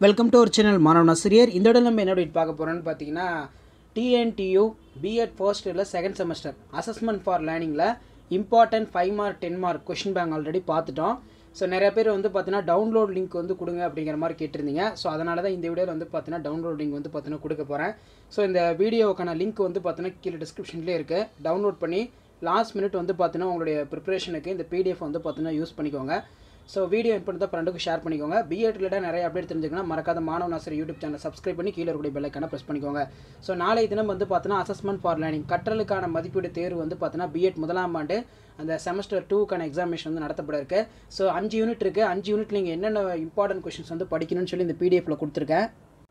welcome to ஒரு channel மாணவ ஆசிரியர் இந்த இடம் நம்ம என்ன update பார்க்க போகிறோம்னு பார்த்தீங்கன்னா டிஎன்டியூ பிஎட் ஃபர்ஸ்ட் இயரில் செகண்ட் செமஸ்டர் அசஸ்மெண்ட் ஃபார் லேர்னிங்கில் important five mark ten mark question bank already பார்த்துட்டோம் ஸோ நிறைய பேர் வந்து பார்த்தீங்கன்னா டவுன்லோட் லிங்க் வந்து கொடுங்க அப்படிங்கிற மாதிரி கேட்டிருந்தீங்க ஸோ அதனால தான் இந்த வீடியோவில் வந்து பார்த்தீங்கன்னா டவுன்லோட் லிங்க் வந்து பார்த்தீங்கன்னா கொடுக்க போகிறேன் ஸோ இந்த வீடியோவுக்கான லிங்க் வந்து பார்த்தீங்கன்னா கீழே டிஸ்கிரிப்ஷன்லேயே இருக்குது டவுன்லோட் பண்ணி லாஸ்ட் மினிட் வந்து பார்த்தீங்கன்னா உங்களுடைய ப்ரிப்பரேஷனுக்கு இந்த பிடிஎஃப் வந்து பார்த்தீங்கன்னா யூஸ் பண்ணிக்கோங்க ஸோ வீடியோ இப்போ தான் ஃப்ரெண்டுக்கு ஷேர் பண்ணிக்கோங்க பிஎட் ரிலேட்டாக நிறைய அப்டேட் தெரிஞ்சுக்கணும் மறக்காத மாணவ நாசர் யூடியூப் சேனல் சப்ஸ்கிரைப் பண்ணி கீழே இருக்கக்கூடிய பெல்லைக்கான ப்ரெஸ் பண்ணிக்கோங்க ஸோ நாளை தினம் வந்து பார்த்தீங்கன்னா அசஸ்மெண்ட் ஃபார் லேர்னிங் கற்றலுக்கான மதிப்பீடு தேர்வு வந்து பார்த்தீங்கன்னா பிஎட் முதலாம் ஆண்டு அந்த செமஸ்டர் டூக்கான எக்ஸாமினேஷன் வந்து நடத்தப்பட இருக்கு ஸோ அஞ்சு யூனிட் இருக்குது அஞ்சு யூனிட் நீங்கள் என்னென்ன இம்பார்ட்டன்ட் கொஷின்ஸ் வந்து படிக்கணும்னு சொல்லி இந்த பிடிஎஃப்ல கொடுத்துருக்கேன்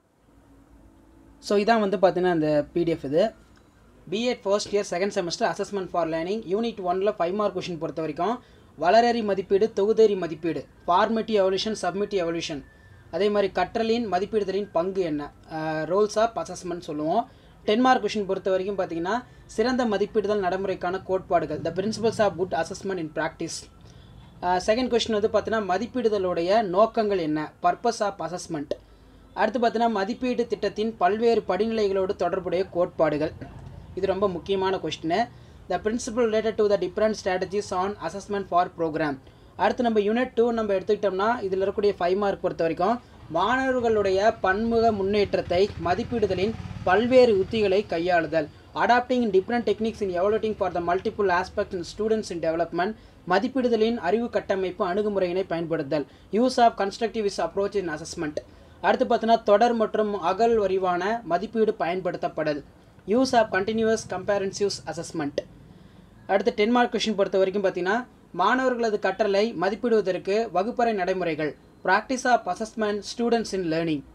ஸோ இதான் வந்து பார்த்தீங்கன்னா அந்த பிடிஎஃப் இது BEd first year second semester assessment for learning unit ஒனில் ஃபைவ் மார்க் கொஷின் பொறுத்த வரைக்கும் வளரறி மதிப்பீடு தொகுதறி மதிப்பீடு ஃபார்மேட்டிவ் எவல்யூஷன் சப்மிட்டிவ் எவல்யூஷன் அதே மாதிரி கற்றலின் மதிப்பீடுதலின் பங்கு என்ன ரோல்ஸ் ஆஃப் அசஸ்மெண்ட் சொல்லுவோம் டென் மார்க் கொஷின் பொறுத்த வரைக்கும் பார்த்தீங்கன்னா சிறந்த மதிப்பீடுதல் நடைமுறைக்கான கோட்பாடுகள் the principles of good assessment in practice second question வந்து பார்த்தீங்கன்னா மதிப்பீடுதலுடைய நோக்கங்கள் என்ன பர்பஸ் ஆஃப் அசஸ்மெண்ட் அடுத்து பார்த்தீங்கன்னா மதிப்பீடு திட்டத்தின் பல்வேறு படிநிலைகளோடு தொடர்புடைய கோட்பாடுகள் இது ரொம்ப முக்கியமான question the principal related to the different strategies on assessment for program அடுத்து நம்ம யூனிட் டூ நம்ம எடுத்துக்கிட்டோம்னா இதில் இருக்கக்கூடிய ஃபைவ் மார்க் பொறுத்த வரைக்கும் மாணவர்களுடைய பன்முக முன்னேற்றத்தை மதிப்பீடுதலின் பல்வேறு உத்திகளை கையாளுதல் adapting different techniques in evaluating for the multiple aspect in students in development மதிப்பீடுதலின் அறிவு கட்டமைப்பு அணுகுமுறையினை பயன்படுத்தல் use of constructive is approach in assessment அடுத்து பார்த்தீங்கன்னா தொடர் மற்றும் அகல் வரிவான மதிப்பீடு பயன்படுத்தப்படுது use of continuous comprehensives assessment அடுத்து டென் மார்க் கொஷின் பொறுத்த வரைக்கும் பார்த்தீங்கன்னா மாணவர்களது கற்றலை மதிப்பிடுவதற்கு வகுப்பறை நடைமுறைகள் practice of assessment students in learning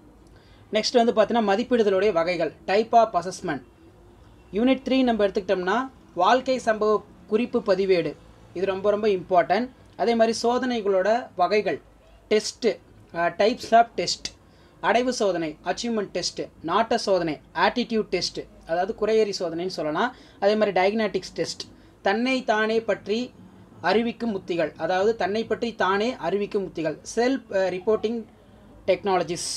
next வந்து பார்த்தீங்கன்னா மதிப்பிடுதலுடைய வகைகள் type of assessment unit three நம்ம எடுத்துக்கிட்டோம்னா வாழ்க்கை சம்பவ குறிப்பு பதிவேடு இது ரொம்ப ரொம்ப இம்பார்ட்டன்ட் அதே மாதிரி சோதனைகளோட வகைகள் டெஸ்ட்டு டைப்ஸ் ஆஃப் டெஸ்ட் அடைவு சோதனை அச்சீவ்மெண்ட் டெஸ்ட்டு நாட்ட சோதனை ஆட்டிடியூட் டெஸ்ட்டு அதாவது குறையறி சோதனைன்னு சொல்லலாம் அதே மாதிரி டயக்னாட்டிக்ஸ் டெஸ்ட் தன்னை தானே பற்றி அறிவிக்கும் உத்திகள் அதாவது தன்னை பற்றி தானே அறிவிக்கும் உத்திகள் self reporting technologies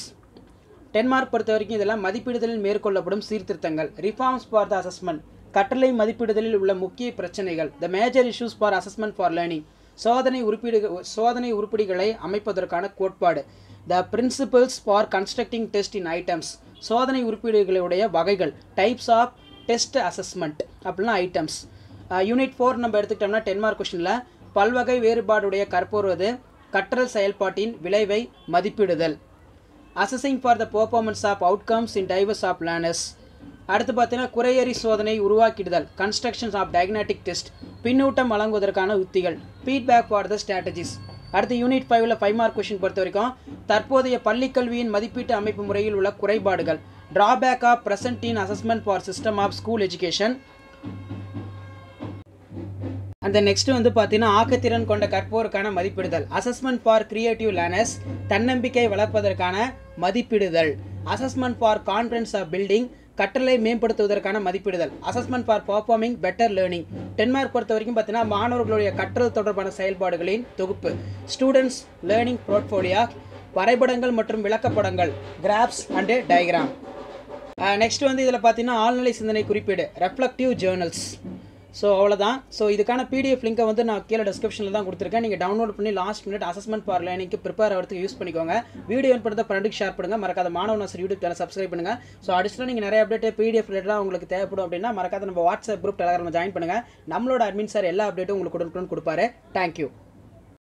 ten mark பொறுத்த வரைக்கும் இதெல்லாம் மதிப்பீடுதலில் மேற்கொள்ளப்படும் சீர்திருத்தங்கள் ரிஃபார்ம்ஸ் ஃபார் த அசஸ்மெண்ட் கட்டளை மதிப்பீடுதலில் உள்ள முக்கிய பிரச்சனைகள் the major issues for assessment for learning சோதனை உறுப்பீடு சோதனை உருப்படிகளை அமைப்பதற்கான கோட்பாடு the principles for constructing test in items சோதனை உறுப்பீடுகளுடைய வகைகள் டைப்ஸ் ஆஃப் டெஸ்ட் அசஸ்மெண்ட் அப்படின்னா ஐட்டம்ஸ் யூனிட் ஃபோர் நம்ம எடுத்துக்கிட்டோம்னா டென் மார்க் கொஷனில் பல்வகை வேறுபாடுடைய கற்போர்வது கற்றல் செயல்பாட்டின் விளைவை மதிப்பிடுதல் assessing for the performance of outcomes in diverse of learners அடுத்து பார்த்தீங்கன்னா குறையறி சோதனை உருவாக்கிடுதல் கன்ஸ்ட்ரக்ஷன்ஸ் ஆஃப் டயக்னாட்டிக் டெஸ்ட் பின்னூட்டம் வழங்குவதற்கான உத்திகள் ஃபீட்பேக் ஃபார் த ஸ்ட்ராட்டஜிஸ் அடுத்து யூனிட் ஃபைவ்ல ஃபைவ் மார்க் கொஷின் பொறுத்த வரைக்கும் தற்போதைய பள்ளிக்கல்வியின் மதிப்பீட்டு அமைப்பு முறையில் உள்ள குறைபாடுகள் drawback of present in assessment for system of school education அந்த நெக்ஸ்ட் வந்து பார்த்தீங்கன்னா ஆக்கத்திறன் கொண்ட கற்போருக்கான மதிப்பிடுதல் அசஸ்மெண்ட் ஃபார் கிரியேட்டிவ் லேர்னர்ஸ் தன்னம்பிக்கை வளர்ப்பதற்கான மதிப்பிடுதல் assessment for confidence of building கற்றலை மேம்படுத்துவதற்கான மதிப்பிடுதல் assessment for performing better learning ten mark பொறுத்த வரைக்கும் பார்த்தீங்கன்னா மாணவர்களுடைய கற்றல் தொடர்பான செயல்பாடுகளின் தொகுப்பு ஸ்டூடெண்ட்ஸ் லேர்னிங் போர்ட்ஃபோலியா வரைபடங்கள் மற்றும் விளக்கப்படங்கள் கிராப்ஸ் அண்டு டயக்ராம் நெக்ஸ்ட் வந்து இதில் பார்த்தீங்கன்னா ஆழ்நிலை சிந்தனை குறிப்பீடு ரெஃப்ளெக்டிவ் ஜேர்னல்ஸ் ஸோ அவ்வளோதான் ஸோ இதுக்கான பிடிஎஃப் லிங்கை வந்து நான் கீழே டிஸ்கிரிப்ஷனில் தான் கொடுத்துருக்கேன் நீங்கள் டவுன்லோட் பண்ணி லாஸ்ட் மினிட் அசஸ்மெண்ட் ஃபார் லேர்னிங்க்கு ப்ரிப்பேர் ஆகிறதுக்கு யூஸ் பண்ணிக்கோங்க வீடியோ பண்ணுறத ஃப்ரெண்டுக்கு ஷேர் பண்ணுங்கள் மறக்காத மாணவ நாசர் யூடியூப் சேனல் சப்ஸ்கிரைப் பண்ணுங்கள் ஸோ அடிஷனலாக நீங்கள் நிறைய அப்டேட் பிடிஎஃப் ரிலேட்டடாக உங்களுக்கு தேவைப்படும் அப்படின்னா மறக்காத நம்ம வாட்ஸ்அப் குரூப் டெலகிராம் ஜாயின் பண்ணுங்கள் நம்மளோட அட்மின் சார் எல்லா அப்டேட்டும் உங்களுக்கு கொடுக்கணும்னு கொடுப்பாரு தேங்க்யூ